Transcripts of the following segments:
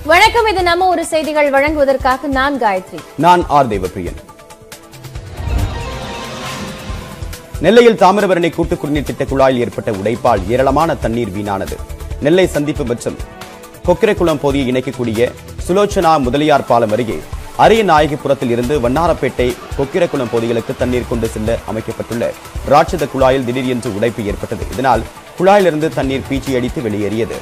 வணக்கம் இது நம்ம ஒரு செய்திகள் வழங்குவதற்காக நான் காயத்ரி நான் ஆர் தேவப்பிரியன் நெல்லையில் தாமிரபரணி கூட்டு குடிநீர் திட்ட குழாயில் ஏற்பட்ட உடைப்பால் ஏராளமான தண்ணீர் வீணானது நெல்லை சந்திப்பு மற்றும் கொக்கிரக்குளம் பகுதியை இணைக்கக்கூடிய சுலோச்சனா முதலியார் பாலம் அருகே அரிய நாயகிபுரத்தில் இருந்து வண்ணாரப்பேட்டை கொக்கிரக்குளம் பகுதிகளுக்கு தண்ணீர் கொண்டு செல்ல அமைக்கப்பட்டுள்ள ராட்சத குழாயில் திடீரென்று உடைப்பு ஏற்பட்டது இதனால் குழாயிலிருந்து தண்ணீர் பீச்சி அடித்து வெளியேறியது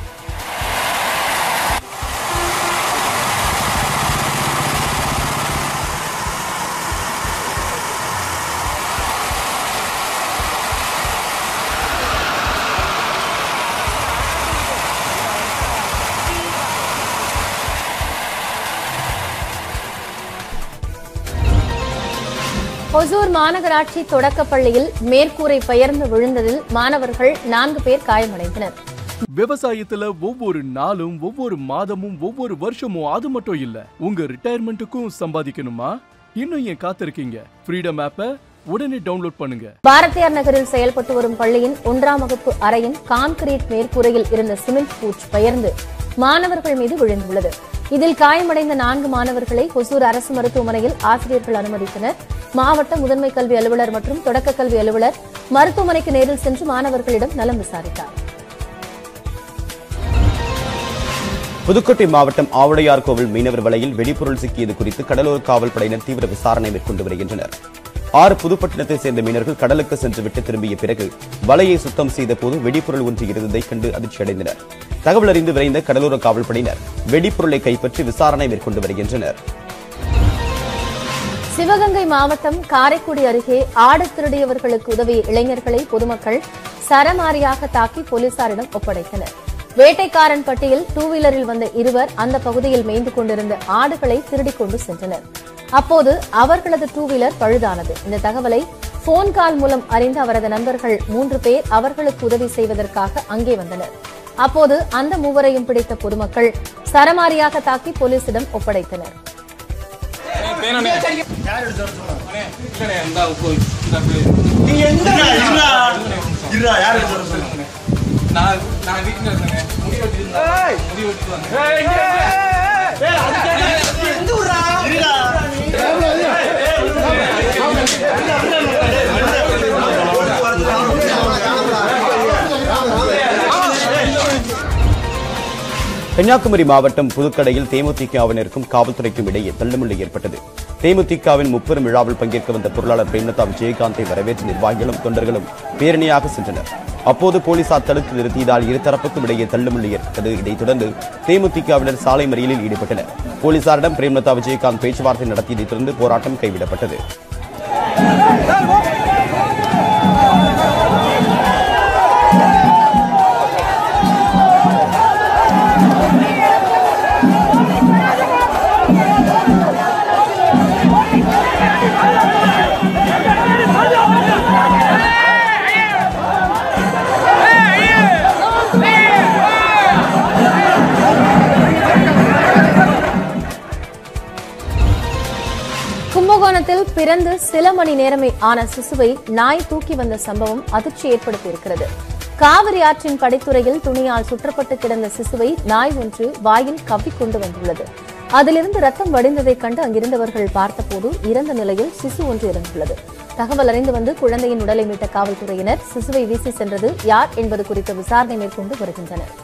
ஒசூர் மாநகராட்சி தொடக்கப் பள்ளியில் மேற்கூரை பெயர்ந்து விழுந்ததில் மாணவர்கள் நான்கு பேர் காயமடைந்தனர் விவசாயத்துல ஒவ்வொரு நாளும் ஒவ்வொரு மாதமும் ஒவ்வொரு வருஷமும் அது மட்டும் இல்ல உங்க ரிட்டையர்மெண்ட்டுக்கும் சம்பாதிக்கணுமா இன்னும் ஏன் காத்திருக்கீங்க ஃப்ரீடம் ஆப்பை உடனே டவுன்லோட் பண்ணுங்க பாரதியார் நகரில் செயல்பட்டு வரும் பள்ளியின் ஒன்றாம் வகுப்பு அறையின் கான்கிரீட் மேற்கூரையில் இருந்த சிமெண்ட் பூச் பெயர்ந்து மாணவர்கள் மீது விழுந்துள்ளது இதில் காயமடைந்த நான்கு மாணவர்களை ஒசூர் அரசு மருத்துவமனையில் ஆசிரியர்கள் அனுமதித்தனர் மாவட்ட முதன்மை கல்வி அலுவலர் மற்றும் தொடக்க கல்வி அலுவலர் மருத்துவமனைக்கு நேரில் சென்று மாணவர்களிடம் நலம் விசாரித்தார் புதுக்கோட்டை மாவட்டம் ஆவுடையார் கோவில் மீனவர் வலையில் வெடிபொருள் சிக்கியது குறித்து கடலோர காவல் படையினர் தீவிர விசாரணை மேற்கொண்டு வருகின்றனர் ஆறு புதுப்பட்டினத்தை சேர்ந்த மீனவர்கள் கடலுக்கு சென்றுவிட்டு திரும்பிய பிறகு வலையை சுத்தம் செய்த போது வெடிபொருள் ஒன்று இருந்ததை கண்டு அதிர்ச்சியடைந்தனர் தகவல் அறிந்து விரைந்த கடலோர காவல் படையினர் வெடிபொருளை கைப்பற்றி விசாரணை மேற்கொண்டு வருகின்றனர் சிவகங்கை மாவட்டம் காரைக்குடி அருகே ஆடு திருடியவர்களுக்கு உதவிய இளைஞர்களை பொதுமக்கள் சரமாரியாக தாக்கி போலீசாரிடம் ஒப்படைத்தனர் வேட்டைக்காரன் பட்டியில் டூ வீலரில் வந்த இருவர் அந்த பகுதியில் மேய்ந்து கொண்டிருந்த ஆடுகளை திருடிக் கொண்டு சென்றனர் அப்போது அவர்களது டூ வீலர் பழுதானது இந்த தகவலை போன் கால் மூலம் அறிந்த அவரது நண்பர்கள் மூன்று பேர் அவர்களுக்கு உதவி செய்வதற்காக அங்கே வந்தனர் அப்போது அந்த மூவரையும் பிடித்த பொதுமக்கள் சரமாரியாக தாக்கி போலீசிடம் ஒப்படைத்தனர் நீங்க எந்த இருடா இருடா யாரு சொல்ல சொல்லுங்க நான் நான் வீட்டுல இருந்தேன் முடி வெட்டி இருந்தேன் முடி வெட்டி வந்தேன் கன்னியாகுமரி மாவட்டம் புதுக்கடையில் தேமுதிகவினருக்கும் காவல்துறைக்கும் இடையே தள்ளுமுள்ளு ஏற்பட்டது தேமுதிகவின் முப்பெரும் விழாவில் பங்கேற்க வந்த பொருளாளர் பிரேமலதா விஜயகாந்தை வரவேற்று நிர்வாகிகளும் தொண்டர்களும் பேரணியாக சென்றனர் அப்போது போலீசார் தடுத்து நிறுத்தியதால் இருதரப்புக்கும் இடையே தள்ளுமுள்ளு ஏற்பட்டது இதைத் தொடர்ந்து தேமுதிகவினர் சாலை மறியலில் ஈடுபட்டனர் போலீசாரிடம் பிரேமலதா விஜயகாந்த் பேச்சுவார்த்தை நடத்தியதைத் தொடர்ந்து போராட்டம் கைவிடப்பட்டது கும்பகோணத்தில் பிறந்து சில மணி நேரமே ஆன சிசுவை நாய் தூக்கி வந்த சம்பவம் அதிர்ச்சி ஏற்படுத்தியிருக்கிறது காவிரி ஆற்றின் படித்துறையில் துணியால் சுற்றப்பட்டு கிடந்த சிசுவை நாய் ஒன்று வாயில் கவ்விக்கொண்டு வந்துள்ளது அதிலிருந்து ரத்தம் வடிந்ததைக் கண்டு அங்கிருந்தவர்கள் பார்த்தபோது இறந்த நிலையில் சிசு ஒன்று இறந்துள்ளது தகவல் அறிந்து வந்து குழந்தையின் உடலை மீட்ட காவல்துறையினர் சிசுவை வீசி சென்றது யார் என்பது குறித்த விசாரணை மேற்கொண்டு வருகின்றனர்